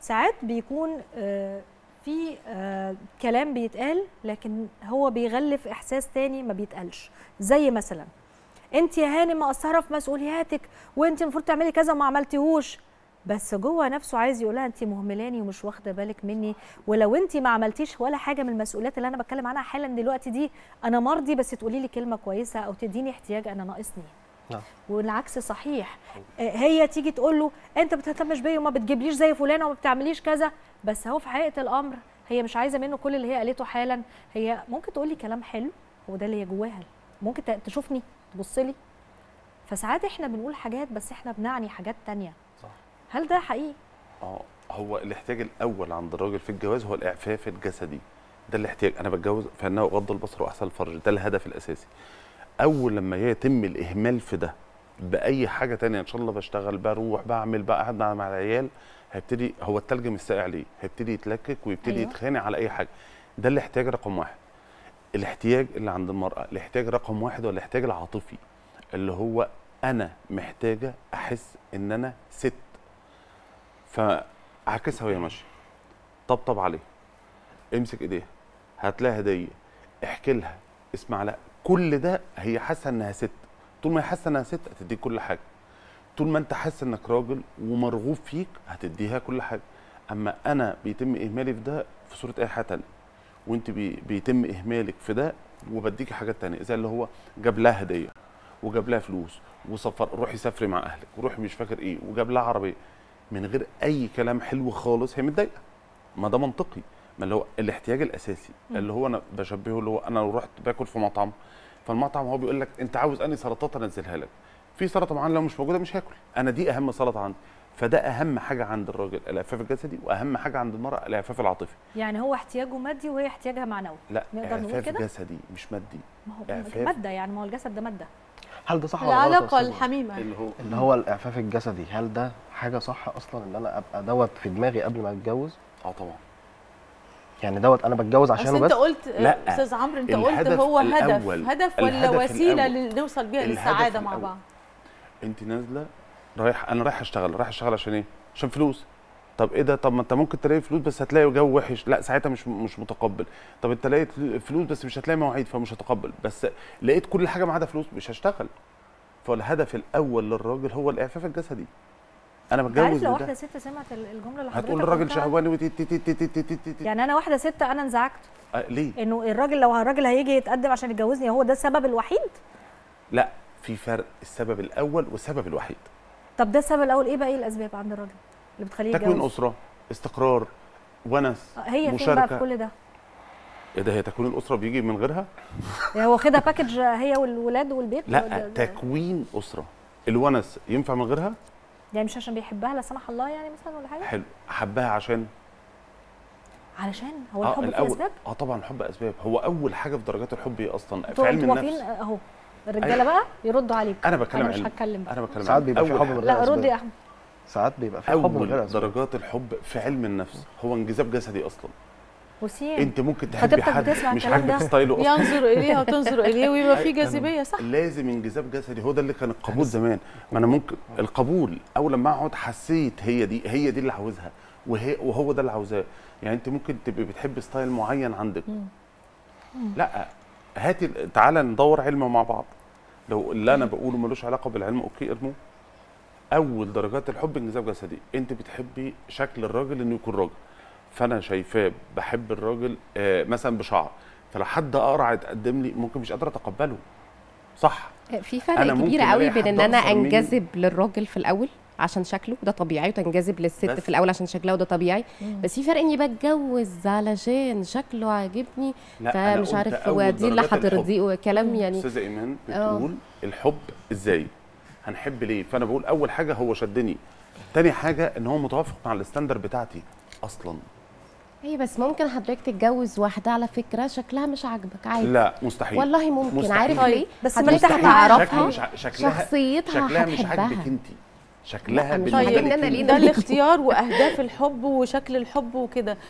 ساعات بيكون آه، في آه، كلام بيتقال لكن هو بيغلف احساس تاني ما بيتقالش زي مثلا انت يا هانم مقصره في مسؤولياتك وانت المفروض تعملي كذا وما عملتيهوش بس جوه نفسه عايز يقولها انت مهملاني ومش واخده بالك مني ولو انت ما عملتيش ولا حاجه من المسؤوليات اللي انا بتكلم عنها حالا دلوقتي دي انا مرضي بس تقولي لي كلمه كويسه او تديني احتياج انا ناقصني نعم. والعكس صحيح آه، هي تيجي تقول له انت بتهتمش بيا وما بتجيبليش زي فلانه وما بتعمليش كذا بس هو في حقيقه الامر هي مش عايزه منه كل اللي هي قالته حالا هي ممكن تقول لي كلام حلو هو ده اللي هي جواها ممكن ت- تشوفني تبص لي فساعات احنا بنقول حاجات بس احنا بنعني حاجات تانية صح. هل ده حقيقي اه هو الاحتياج الاول عند الراجل في الجواز هو الاعفاف الجسدي ده الاحتياج انا بتجوز فانه غض البصر واحسن الفرج ده الهدف الاساسي اول لما يتم الاهمال في ده باي حاجه تانية ان شاء الله بشتغل بروح بعمل بقى قاعد مع مع العيال هيبتدي هو التلج مش ساقع ليه هيبتدي يتلكك ويبتدي أيوة. أيوة. يتخانق على اي حاجه ده الاحتياج رقم واحد الاحتياج اللي عند المراه الاحتياج رقم واحد هو الاحتياج العاطفي اللي هو انا محتاجه احس ان انا ست فاعكسها وهي ماشيه طبطب عليها امسك ايديها هات لها هديه احكي لها اسمع لها كل ده هي حاسه انها ست طول ما هي حاسه انها ست هتديك كل حاجه طول ما انت حاسس انك راجل ومرغوب فيك هتديها كل حاجه اما انا بيتم اهمالي في ده في صوره اي حاجه تانية وانت بي بيتم اهمالك في ده وبديكي حاجات تانية زي اللي هو جاب لها هديه وجاب لها فلوس وسفر روحي سافري مع اهلك وروحي مش فاكر ايه وجاب لها عربيه من غير اي كلام حلو خالص هي متضايقه ما ده منطقي ما اللي هو الاحتياج الاساسي مم. اللي هو انا بشبهه اللي هو انا لو رحت باكل في مطعم فالمطعم هو بيقول لك انت عاوز انهي سلطات انزلها لك في سلطه معينه لو مش موجوده مش هاكل انا دي اهم سلطه عندي فده اهم حاجه عند الراجل الاعفاف الجسدي واهم حاجه عند المراه الاعفاف العاطفي يعني هو احتياجه مادي وهي احتياجها معنوي لا نقدر نقول اعفاف كده؟ جسدي مش مادي ما هو إعفاف. ماده يعني ما هو الجسد ده ماده هل ده صح ولا غلط يا العلاقه أستاذ؟ الحميمه اللي هو اللي هو الاعفاف الجسدي هل ده حاجه صح اصلا ان انا ابقى دوت في دماغي قبل ما اتجوز اه طبعا يعني دوت انا بتجوز بس عشانه انت بس قلت لا. استاذ عمرو انت قلت الهدف هو هدف الأول. هدف ولا الهدف وسيله الأول. اللي نوصل بيها الهدف للسعاده مع الأول. بعض انت نازله رايح انا رايح اشتغل رايح اشتغل عشان ايه عشان فلوس طب ايه ده طب ما انت ممكن تلاقي فلوس بس هتلاقي جو وحش لا ساعتها مش مش متقبل طب انت لقيت فلوس بس مش هتلاقي مواعيد فمش هتقبل بس لقيت كل حاجه ما عدا فلوس مش هشتغل فالهدف الاول للراجل هو الاعفاف الجسدي انا انت عارف بتجوز لو لده واحده ست سمعت ال- الجمله اللي حضرتك هتقول الراجل قلتها، شهواني وتي تي تي تي تي تي تي تي تي. يعني انا واحده ست انا انزعجت آه ليه انه الراجل لو الراجل هيجي يتقدم عشان يتجوزني هو ده السبب الوحيد لا في فرق السبب الاول والسبب الوحيد طب ده السبب الاول ايه بقى ايه الاسباب عند الراجل اللي بتخليه تكوين يتجوز اسره استقرار ونس آه، هي فين بقى مشاركة. في كل ده ايه ده هي تكوين الاسره بيجي من غيرها يعني هو واخدها باكج هي والولاد والبيت لا ده- ده- تكوين اسره الونس ينفع من غيرها يعني مش عشان بيحبها لا سمح الله يعني مثلا ولا حاجه حلو حبها عشان علشان هو الحب فيه الأول اسباب اه طبعا الحب اسباب هو اول حاجه في درجات الحب ايه اصلا في انتوا علم انتوا واقفين النفس اهو الرجاله بقى يردوا عليك انا بتكلم انا مش علم هتكلم بقى انا بتكلم ساعات علم. بيبقى في أول حب حاجة. من غير لا أسباب. رد يا احمد ساعات بيبقى في حب من غير اول اسباب درجات الحب في علم النفس هو انجذاب جسدي اصلا وسيم انت ممكن تحبي خطيبتك حد بتسمع مش الكلام عاجبك ده؟ ستايله اصلا ينظر اليها وتنظر اليه ويبقى في أيوة. جاذبيه صح لازم انجذاب جسدي هو ده اللي كان القبول زمان ما انا ممكن القبول اول لما اقعد حسيت هي دي هي دي اللي عاوزها وهي وهو ده اللي عاوزاه يعني انت ممكن تبقي بتحبي ستايل معين عندك لا هاتي تعالى ندور علم مع بعض لو اللي انا بقوله ملوش علاقه بالعلم اوكي ارموه اول درجات الحب انجذاب جسدي انت بتحبي شكل الراجل انه يكون راجل فانا شايفاه بحب الراجل آه مثلا بشعر فلو حد اقرع اتقدم لي ممكن مش قادر اتقبله صح في فرق أنا كبير ممكن قوي ألاقي بين ان حد انا أقصر مني. انجذب للراجل في الاول عشان شكله ده طبيعي وتنجذب للست بس. في الاول عشان شكلها وده طبيعي مم. بس في فرق اني بتجوز علشان شكله عاجبني لا أنا فمش قلت عارف أول ودي اللي درجات الحب. هترضيه وكلام يعني استاذه ايمان آه. بتقول الحب ازاي هنحب ليه فانا بقول اول حاجه هو شدني تاني حاجه ان هو متوافق مع الستاندر بتاعتي اصلا ايه بس ممكن حضرتك تتجوز واحده على فكره شكلها مش عاجبك عادي لا مستحيل والله ممكن مستحيل. عارف طيب، ليه بس ما حضرتك انت مستحيل. هتعرفها شكل مش ع- شكلها شخصيتها شكلها مش عاجبك هتحبها انت شكلها لا، مش بالنسبه طيب عاجبني لك أنا انت. ليه ده الاختيار واهداف الحب وشكل الحب وكده